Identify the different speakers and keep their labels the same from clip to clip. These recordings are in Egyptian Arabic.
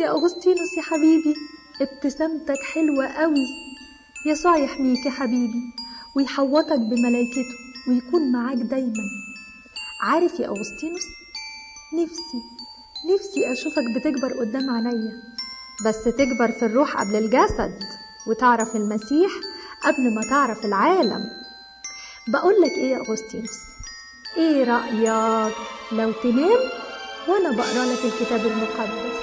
Speaker 1: يا أغسطينوس يا حبيبي ابتسامتك حلوة قوي يسوع يحميك يا حبيبي ويحوطك بملائكته ويكون معاك دايما عارف يا أغسطينوس نفسي نفسي أشوفك بتكبر قدام عينيا بس تكبر في الروح قبل الجسد وتعرف المسيح قبل ما تعرف العالم بقولك ايه يا أغسطينوس ايه رأيك لو تنام وانا بقرا لك الكتاب المقدس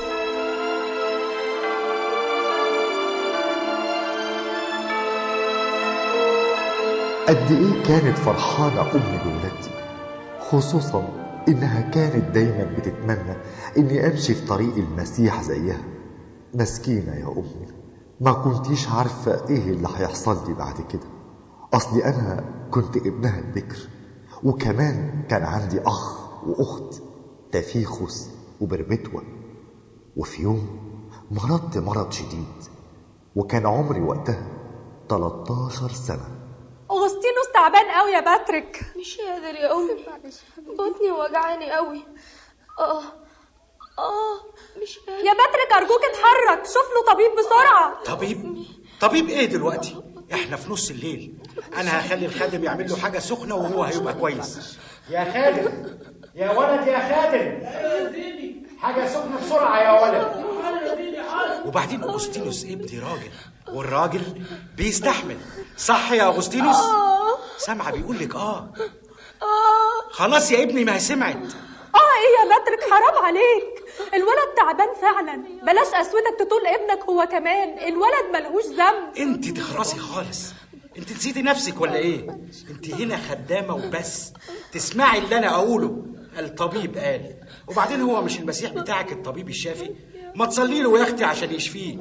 Speaker 2: قد إيه كانت فرحانة أمي بولادتي خصوصا إنها كانت دايما بتتمنى إني أمشي في طريق المسيح زيها مسكينة يا أمي ما كنتيش عارفة إيه اللي هيحصل لي بعد كده أصلي أنا كنت ابنها البكر وكمان كان عندي أخ وأخت تفيخس وبربتوة وفي يوم مرضت مرض شديد وكان عمري وقتها 13 سنة
Speaker 1: أغسطينوس تعبان قوي يا باتريك
Speaker 3: مش قادر يا امي بطني وجعاني قوي اه اه مش قادر
Speaker 1: يا باتريك أرجوك اتحرك شوف له طبيب بسرعة
Speaker 4: طبيب طبيب ايه دلوقتي احنا في نص الليل انا هخلي الخادم يعمل له حاجه سخنه وهو هيبقى كويس يا خادم يا ولد يا خادم حاجه سخنه بسرعه يا ولد وبعدين اغسطينوس ابني راجل والراجل بيستحمل صح يا اغسطينوس سامعه بيقول لك اه خلاص يا ابني ما هي سمعت
Speaker 1: اه ايه يا باتريك حرام عليك الولد تعبان فعلا بلاش قسوتك تطول ابنك هو كمان الولد ملهوش ذنب
Speaker 4: انت تخرسي خالص انت نسيتي نفسك ولا ايه انت هنا خدامه وبس تسمعي اللي انا اقوله الطبيب قال وبعدين هو مش المسيح بتاعك الطبيب الشافي ما تصلي له يا اختي عشان يشفيه